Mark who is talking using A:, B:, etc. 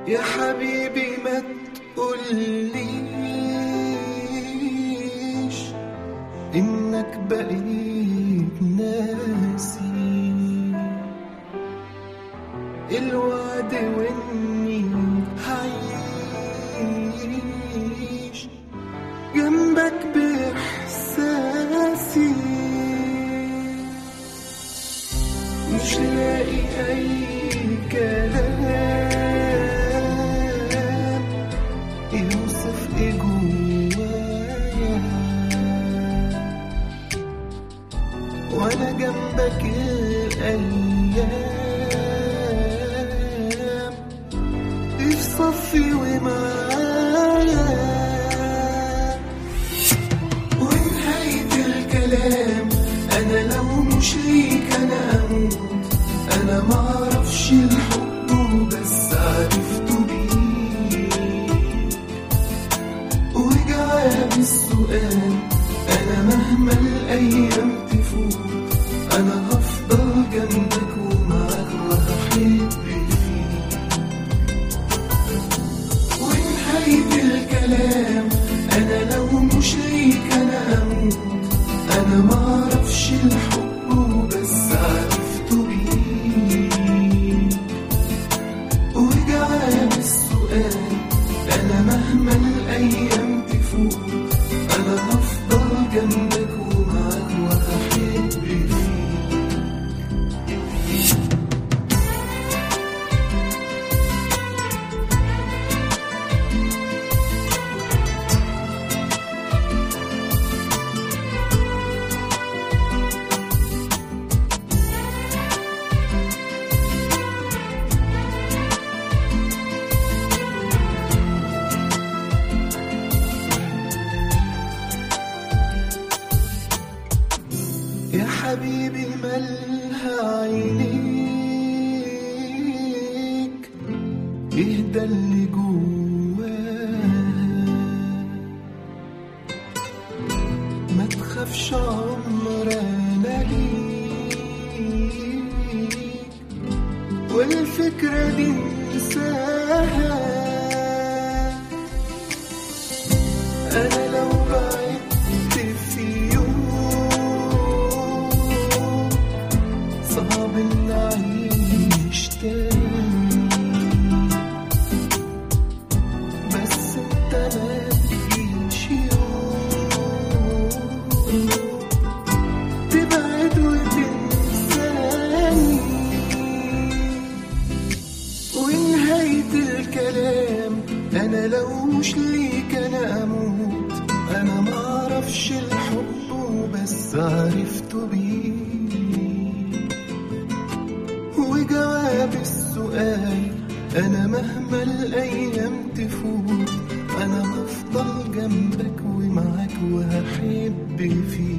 A: يا حبيبي ما تقوليش إنك بقيت ناسي الوعد وإني هعيش جنبك بإحساسي مش لاقي أي كلام يوصف إيه جوايا وأنا جنبك الأيام في صفي ومعايا ونهاية الكلام أنا لو مش ليك أنا أموت أنا معرفش الحب وبس عرفته بيك وجواب السؤال أنا مهما الأيام تفوت أنا هفضل جنبك ومعاك وهحب فيك ونهاية الكلام أنا لو مش ليك أنا أموت أنا معرفش الحب وبس عرفته بيك وجواب السؤال أنا مهما الأيام تفوت أنا هفضل جنبك ومعاك وهحب فيك يا حبيبي مالها عينيك اهدى اللي جواك ما تخافش عمرنا ليك والفكرة دي انساها أنا لو بعدت في يوم صعب إن أعيش تاني بس أنت ما تجيش يوم تبعد وتنساني ونهاية الكلام أنا لو مش ليك أنا أموت أنا معرفش الحب وبس عرفته بيه وجواب السؤال أنا مهما الأيام تفوت أنا هفضل جنبك ومعاك وهحب فيك